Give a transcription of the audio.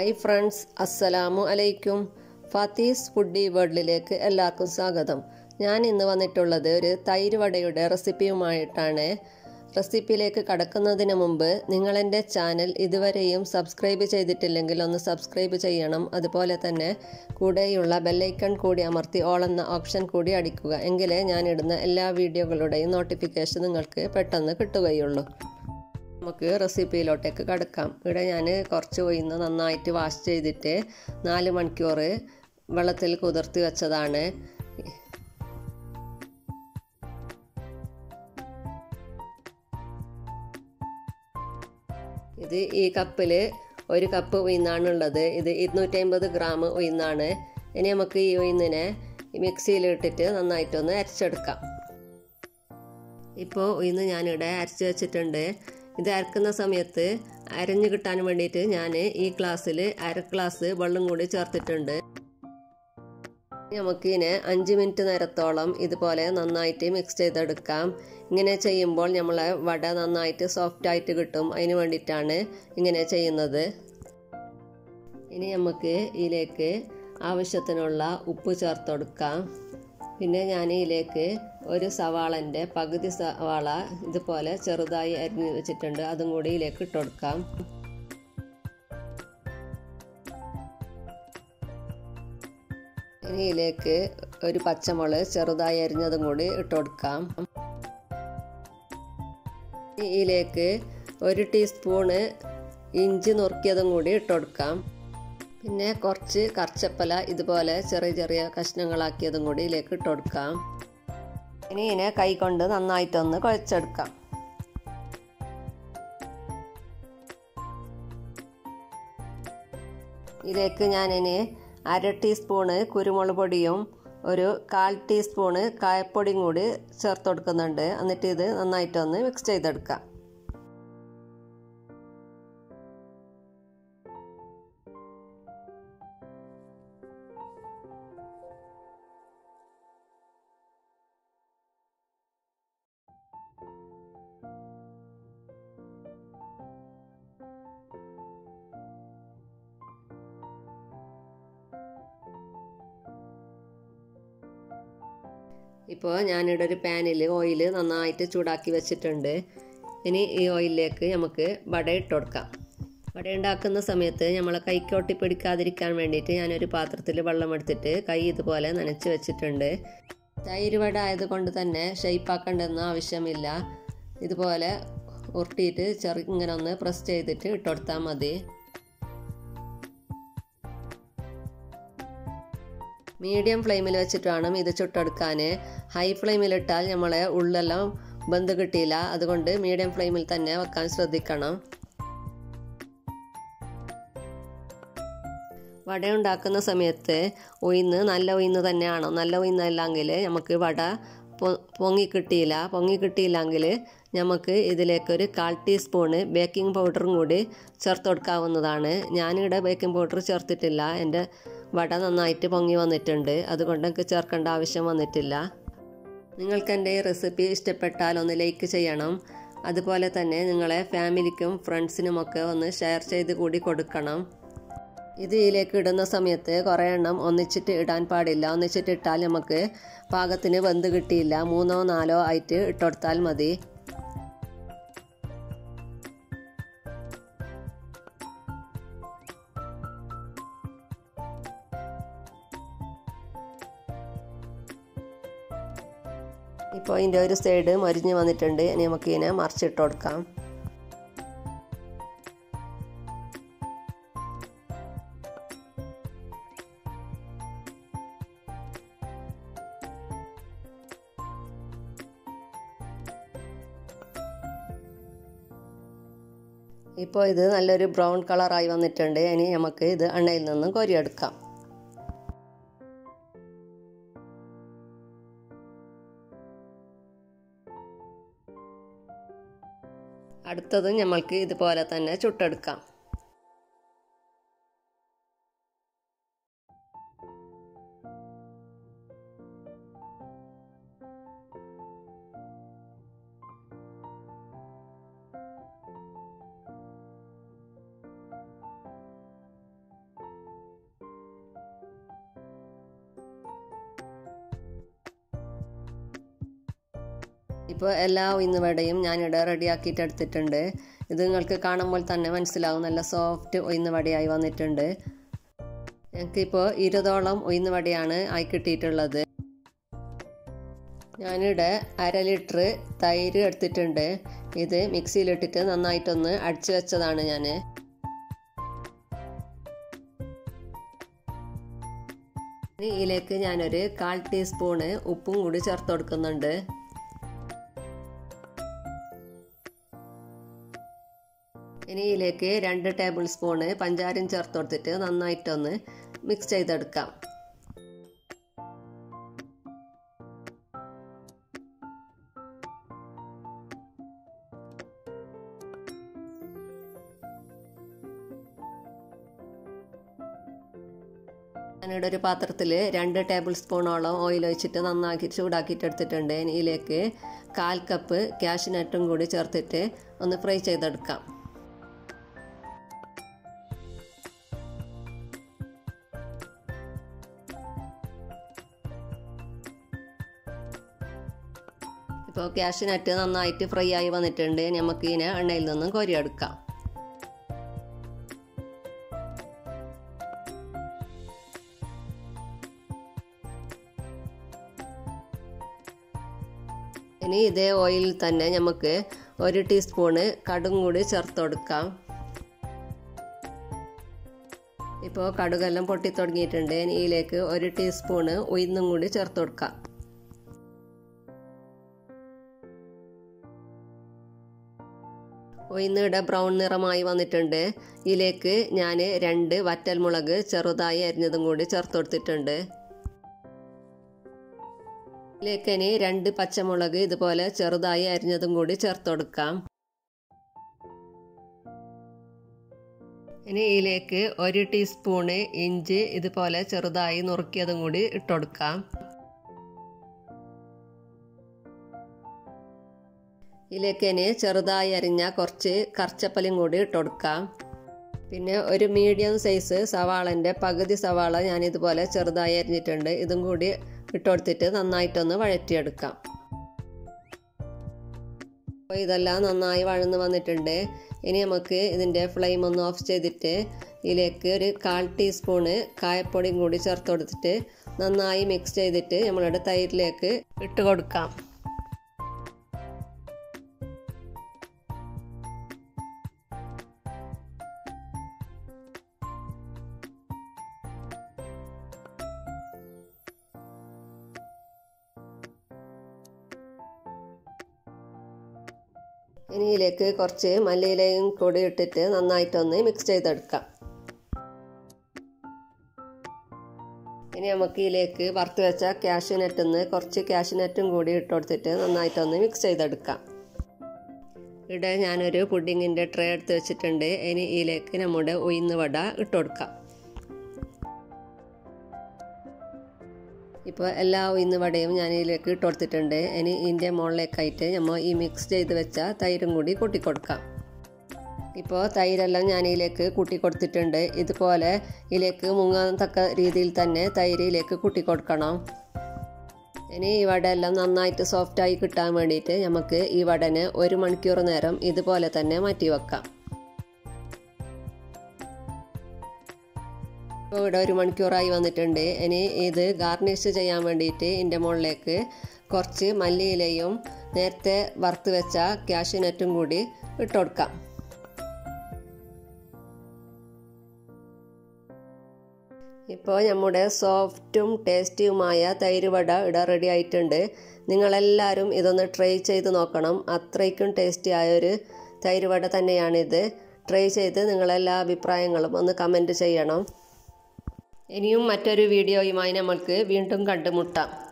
hi friends അസ്സലാമു അലൈക്കും Fathi's foodie വേൾഡിലേക്ക് എല്ലാവർക്കും സ്വാഗതം ഞാൻ ഇന്ന് വന്നിട്ടുള്ളത് ഒരു തൈര് വടയുടെ റെസിപ്പിയുമായിട്ടാണ് റെസിപ്പിയിലേക്ക് കടക്കുന്നതിന് മുമ്പ് നിങ്ങൾ എൻ്റെ ചാനൽ ഇതുവരെയും സബ്സ്ക്രൈബ് ചെയ്തിട്ടില്ലെങ്കിൽ ഒന്ന് സബ്സ്ക്രൈബ് ചെയ്യണം അതുപോലെ തന്നെ കൂടെയുള്ള ബെല്ലൈക്കൺ കൂടി അമർത്തി ഓൾ എന്ന ഓപ്ഷൻ കൂടി അടിക്കുക എങ്കിലേ ഞാനിടുന്ന എല്ലാ വീഡിയോകളുടെയും നോട്ടിഫിക്കേഷൻ നിങ്ങൾക്ക് പെട്ടെന്ന് കിട്ടുകയുള്ളൂ നമുക്ക് റെസിപ്പിയിലോട്ടേക്ക് കടക്കാം ഇവിടെ ഞാൻ കുറച്ച് ഒയിന്ന് നന്നായിട്ട് വാഷ് ചെയ്തിട്ട് നാല് മണിക്കൂർ വെള്ളത്തിൽ കുതിർത്തി വെച്ചതാണ് ഇത് ഈ കപ്പിൽ ഒരു കപ്പ് ഉയർന്നാണുള്ളത് ഇത് ഇരുന്നൂറ്റമ്പത് ഗ്രാം ഉയർന്നാണ് ഇനി നമുക്ക് ഈ ഉയർന്നിനെ മിക്സിയിലിട്ടിട്ട് നന്നായിട്ടൊന്ന് അരച്ചെടുക്കാം ഇപ്പോൾ ഉയർന്ന് ഞാനിവിടെ അരച്ച് വെച്ചിട്ടുണ്ട് ഇത് അരക്കുന്ന സമയത്ത് അരഞ്ഞു കിട്ടാൻ വേണ്ടിയിട്ട് ഞാൻ ഈ ഗ്ലാസ്സിൽ അര ഗ്ലാസ് വെള്ളം കൂടി ചേർത്തിട്ടുണ്ട് നമുക്ക് ഇതിനെ അഞ്ച് മിനിറ്റ് നേരത്തോളം ഇതുപോലെ നന്നായിട്ട് മിക്സ് ചെയ്തെടുക്കാം ഇങ്ങനെ ചെയ്യുമ്പോൾ നമ്മളെ വട നന്നായിട്ട് സോഫ്റ്റ് ആയിട്ട് കിട്ടും അതിന് വേണ്ടിയിട്ടാണ് ഇങ്ങനെ ചെയ്യുന്നത് ഇനി നമുക്ക് ഇതിലേക്ക് ആവശ്യത്തിനുള്ള ഉപ്പ് ചേർത്ത് കൊടുക്കാം പിന്നെ ഞാൻ ഇതിലേക്ക് ഒരു സവാളൻ്റെ പകുതി സവാള ഇതുപോലെ ചെറുതായി അരിഞ്ഞ് വെച്ചിട്ടുണ്ട് അതും കൂടി ഇതിലേക്ക് ഇട്ട് കൊടുക്കാം ഇനി ഇതിലേക്ക് ഒരു പച്ചമുളക് ചെറുതായി അരിഞ്ഞതും കൂടി ഇട്ട് കൊടുക്കാം ഇതിലേക്ക് ഒരു ടീസ്പൂണ് ഇഞ്ചി നുറുക്കിയതും കൂടി ഇട്ട് കൊടുക്കാം പിന്നെ കുറച്ച് കർച്ചപ്പല ഇതുപോലെ ചെറിയ ചെറിയ കഷ്ണങ്ങളാക്കിയതും കൂടി ഇതിലേക്ക് ഇട്ട് കൊടുക്കാം ഇനി ഇതിനെ കൈ കൊണ്ട് നന്നായിട്ടൊന്ന് കുഴച്ചെടുക്കാം ഇതിലേക്ക് ഞാനിനി അര ടീസ്പൂണ് കുരുമുളക് പൊടിയും ഒരു കാൽ ടീസ്പൂണ് കായപ്പൊടിയും കൂടി ചേർത്ത് കൊടുക്കുന്നുണ്ട് എന്നിട്ട് ഇത് നന്നായിട്ടൊന്ന് മിക്സ് ചെയ്തെടുക്കാം ഇപ്പോൾ ഞാനിവിടെ ഒരു പാനിൽ ഓയിൽ നന്നായിട്ട് ചൂടാക്കി വെച്ചിട്ടുണ്ട് ഇനി ഈ ഓയിലിലേക്ക് നമുക്ക് വട ഇട്ട് കൊടുക്കാം വട ഉണ്ടാക്കുന്ന സമയത്ത് നമ്മളെ കൈക്കോട്ടി പിടിക്കാതിരിക്കാൻ വേണ്ടിയിട്ട് ഞാനൊരു പാത്രത്തിൽ വെള്ളം എടുത്തിട്ട് കൈ ഇതുപോലെ നനച്ച് വെച്ചിട്ടുണ്ട് തൈര് വട ആയതുകൊണ്ട് തന്നെ ഷെയ്പ്പാക്കേണ്ടെന്ന് ആവശ്യമില്ല ഇതുപോലെ ഉരുട്ടിയിട്ട് ചെറു ഇങ്ങനെ ഒന്ന് പ്രസ് ചെയ്തിട്ട് ഇട്ട് കൊടുത്താൽ മതി മീഡിയം ഫ്ലെയിമിൽ വെച്ചിട്ട് വേണം ഇത് ചുട്ടെടുക്കാൻ ഹൈ ഫ്ലെയിമിലിട്ടാൽ നമ്മളെ ഉള്ളെല്ലാം ബന്ധ് കിട്ടിയില്ല അതുകൊണ്ട് മീഡിയം ഫ്ലെയിമിൽ തന്നെ വെക്കാൻ ശ്രദ്ധിക്കണം വട ഉണ്ടാക്കുന്ന സമയത്ത് ഉയിന്ന് നല്ല ഉയിന്ന് തന്നെയാണോ നല്ല ഉയിന്നല്ലെങ്കിൽ നമുക്ക് വട പൊങ്ങി കിട്ടിയില്ല പൊങ്ങി കിട്ടിയില്ലെങ്കിൽ നമുക്ക് ഇതിലേക്കൊരു കാൽ ടീസ്പൂണ് ബേക്കിംഗ് പൗഡറും കൂടി ചേർത്ത് കൊടുക്കാവുന്നതാണ് ഞാനിവിടെ ബേക്കിംഗ് പൗഡർ ചേർത്തിട്ടില്ല എൻ്റെ വട നന്നായിട്ട് പൊങ്ങി വന്നിട്ടുണ്ട് അതുകൊണ്ട് എനിക്ക് ചേർക്കേണ്ട ആവശ്യം വന്നിട്ടില്ല നിങ്ങൾക്ക് എൻ്റെ ഈ റെസിപ്പി ഇഷ്ടപ്പെട്ടാൽ ഒന്ന് ലൈക്ക് ചെയ്യണം അതുപോലെ തന്നെ നിങ്ങളെ ഫാമിലിക്കും ഫ്രണ്ട്സിനുമൊക്കെ ഒന്ന് ഷെയർ ചെയ്ത് കൂടി കൊടുക്കണം ഇത് ഇതിലേക്ക് ഇടുന്ന സമയത്ത് കുറേ എണ്ണം ഒന്നിച്ചിട്ട് ഇടാൻ പാടില്ല ഒന്നിച്ചിട്ട് ഇട്ടാൽ നമുക്ക് പാകത്തിന് വെന്ത് കിട്ടിയില്ല മൂന്നോ നാലോ ആയിട്ട് ഇട്ടുകൊടുത്താൽ മതി ഇപ്പോൾ ഇതിൻ്റെ ഒരു സൈഡ് മരിഞ്ഞ് വന്നിട്ടുണ്ട് ഇനി നമുക്ക് ഇതിനെ മറിച്ചിട്ട് കൊടുക്കാം ഇപ്പോൾ ഇത് നല്ലൊരു ബ്രൗൺ കളറായി വന്നിട്ടുണ്ട് ഇനി നമുക്ക് ഇത് എണ്ണയിൽ നിന്നും കോരിയെടുക്കാം അടുത്തതും നമ്മൾക്ക് ഇതുപോലെ തന്നെ ചുട്ടെടുക്കാം ഇപ്പോൾ എല്ലാ ഉഴുന്ന് വടയും ഞാനിവിടെ റെഡിയാക്കിയിട്ട് എടുത്തിട്ടുണ്ട് ഇത് നിങ്ങൾക്ക് കാണുമ്പോൾ തന്നെ മനസ്സിലാവും നല്ല സോഫ്റ്റ് ഉഴുന്ന് വടയായി വന്നിട്ടുണ്ട് ഞങ്ങൾക്കിപ്പോൾ ഇരുപതോളം ഉഴുന്ന് വടയാണ് ആയി കിട്ടിയിട്ടുള്ളത് ഞാനിവിടെ അര ലിറ്റർ തൈര് എടുത്തിട്ടുണ്ട് ഇത് മിക്സിയിലിട്ടിട്ട് നന്നായിട്ടൊന്ന് അടിച്ചു വെച്ചതാണ് ഞാൻ ഇതിലേക്ക് ഞാനൊരു കാൽ ടീസ്പൂണ് ഉപ്പും കൂടി ചേർത്ത് കൊടുക്കുന്നുണ്ട് ഇനി ഇതിലേക്ക് രണ്ട് ടേബിൾ സ്പൂണ് പഞ്ചാരയും ചേർത്ത് കൊടുത്തിട്ട് നന്നായിട്ടൊന്ന് മിക്സ് ചെയ്തെടുക്കാം ഞാനിവിടെ ഒരു പാത്രത്തിൽ രണ്ട് ടേബിൾ സ്പൂണോളം ഓയിൽ ഒഴിച്ചിട്ട് നന്നാക്കി ചൂടാക്കിയിട്ട് എടുത്തിട്ടുണ്ട് ഇതിലേക്ക് കാൽ കപ്പ് ക്യാഷിനട്ടും കൂടി ചേർത്തിട്ട് ഒന്ന് ഫ്രൈ ചെയ്തെടുക്കാം ഇപ്പോൾ ക്യാഷിനട്ട് നന്നായിട്ട് ഫ്രൈ ആയി വന്നിട്ടുണ്ട് നമുക്ക് ഇതിനെ എണ്ണയിൽ നിന്നും കോരിയെടുക്കാം ഇനി ഇതേ ഓയിലിൽ തന്നെ നമുക്ക് ഒരു ടീസ്പൂണ് കടും കൂടി ചേർത്ത് കൊടുക്കാം ഇപ്പോൾ കടുകെല്ലാം പൊട്ടി തുടങ്ങിയിട്ടുണ്ട് ഇനി ഇതിലേക്ക് ഒരു ടീസ്പൂണ് ഉഴുന്നും കൂടി ചേർത്ത് കൊടുക്കാം ഉഴുന്നിടെ ബ്രൗൺ നിറമായി വന്നിട്ടുണ്ട് ഇതിലേക്ക് ഞാൻ രണ്ട് വറ്റൽമുളക് ചെറുതായി അരിഞ്ഞതും കൂടി ചേർത്ത് കൊടുത്തിട്ടുണ്ട് ഇതിലേക്ക് ഇനി രണ്ട് പച്ചമുളക് ഇതുപോലെ ചെറുതായി അരിഞ്ഞതും കൂടി ചേർത്ത് കൊടുക്കാം ഇനി ഇതിലേക്ക് ഒരു ടീസ്പൂണ് ഇഞ്ചി ഇതുപോലെ ചെറുതായി നുറുക്കിയതും കൂടി ഇട്ടുകൊടുക്കാം ഇതിലേക്ക് ഇനി ചെറുതായി അരിഞ്ഞ കുറച്ച് കർച്ചപ്പലും കൂടി ഇട്ടുകൊടുക്കാം പിന്നെ ഒരു മീഡിയം സൈസ് സവാളൻ്റെ പകുതി സവാള ഞാൻ ഇതുപോലെ ചെറുതായി അരിഞ്ഞിട്ടുണ്ട് ഇതും കൂടി ഇട്ടുകൊടുത്തിട്ട് നന്നായിട്ടൊന്ന് വഴറ്റിയെടുക്കാം അപ്പോൾ ഇതെല്ലാം നന്നായി വഴന്ന് വന്നിട്ടുണ്ട് ഇനി നമുക്ക് ഇതിൻ്റെ ഫ്ലെയിം ഒന്ന് ഓഫ് ചെയ്തിട്ട് ഇതിലേക്ക് ഒരു കാൽ ടീസ്പൂണ് കായപ്പൊടിയും കൂടി ചേർത്ത് കൊടുത്തിട്ട് നന്നായി മിക്സ് ചെയ്തിട്ട് നമ്മളുടെ തൈരിലേക്ക് ഇട്ട് കൊടുക്കാം ഇനി ഇതിലേക്ക് കുറച്ച് മല്ലിയിലയും കൂടി ഇട്ടിട്ട് നന്നായിട്ടൊന്ന് മിക്സ് ചെയ്തെടുക്കാം ഇനി നമുക്ക് ഇതിലേക്ക് വറുത്ത് വെച്ച ക്യാഷ്യൂനറ്റിൽ നിന്ന് കുറച്ച് ക്യാഷ്യൂനറ്റും കൂടി ഇട്ട് കൊടുത്തിട്ട് നന്നായിട്ടൊന്ന് മിക്സ് ചെയ്തെടുക്കാം ഇവിടെ ഞാനൊരു പുഡിങ്ങിൻ്റെ ട്രേ എടുത്ത് വെച്ചിട്ടുണ്ട് ഇനി ഇതിലേക്ക് നമ്മുടെ ഉഴുന്ന് വട ഇട്ട് കൊടുക്കാം ഇപ്പോൾ എല്ലാ ഉഴുന്ന് വടയും ഞാൻ ഇതിലേക്ക് ഇട്ട് കൊടുത്തിട്ടുണ്ട് ഇനി ഇതിൻ്റെ മുകളിലേക്കായിട്ട് നമ്മൾ ഈ മിക്സ് ചെയ്ത് വെച്ച തൈരും കൂടി കൂട്ടിക്കൊടുക്കാം ഇപ്പോൾ തൈരെല്ലാം ഞാൻ ഇതിലേക്ക് കൂട്ടി കൊടുത്തിട്ടുണ്ട് ഇതുപോലെ ഇതിലേക്ക് മുങ്ങാൻ തക്ക രീതിയിൽ തന്നെ തൈര് ഇതിലേക്ക് കൂട്ടി കൊടുക്കണം ഇനി ഈ വട എല്ലാം നന്നായിട്ട് സോഫ്റ്റായി കിട്ടാൻ വേണ്ടിയിട്ട് നമുക്ക് ഈ വടനെ ഒരു മണിക്കൂർ നേരം ഇതുപോലെ തന്നെ മാറ്റി വെക്കാം ഇപ്പോൾ ഇവിടെ ഒരു മണിക്കൂറായി വന്നിട്ടുണ്ട് ഇനി ഇത് ഗാർണിഷ് ചെയ്യാൻ വേണ്ടിയിട്ട് ഇതിൻ്റെ മുകളിലേക്ക് കുറച്ച് മല്ലിയിലയും നേരത്തെ വറുത്ത് വെച്ച ക്യാഷ്യൂനറ്റും കൂടി ഇട്ട് കൊടുക്കാം ഇപ്പോൾ നമ്മുടെ സോഫ്റ്റും ടേസ്റ്റിയുമായ തൈര് വട ഇവിടെ റെഡി ആയിട്ടുണ്ട് നിങ്ങളെല്ലാവരും ഇതൊന്ന് ട്രൈ ചെയ്ത് നോക്കണം അത്രയ്ക്കും ടേസ്റ്റി ആയൊരു തൈര് വട തന്നെയാണിത് ട്രൈ ചെയ്ത് നിങ്ങളെല്ലാ അഭിപ്രായങ്ങളും ഒന്ന് കമൻറ്റ് ചെയ്യണം ഇനിയും മറ്റൊരു വീഡിയോയുമായി നമ്മൾക്ക് വീണ്ടും കണ്ടുമുട്ടാം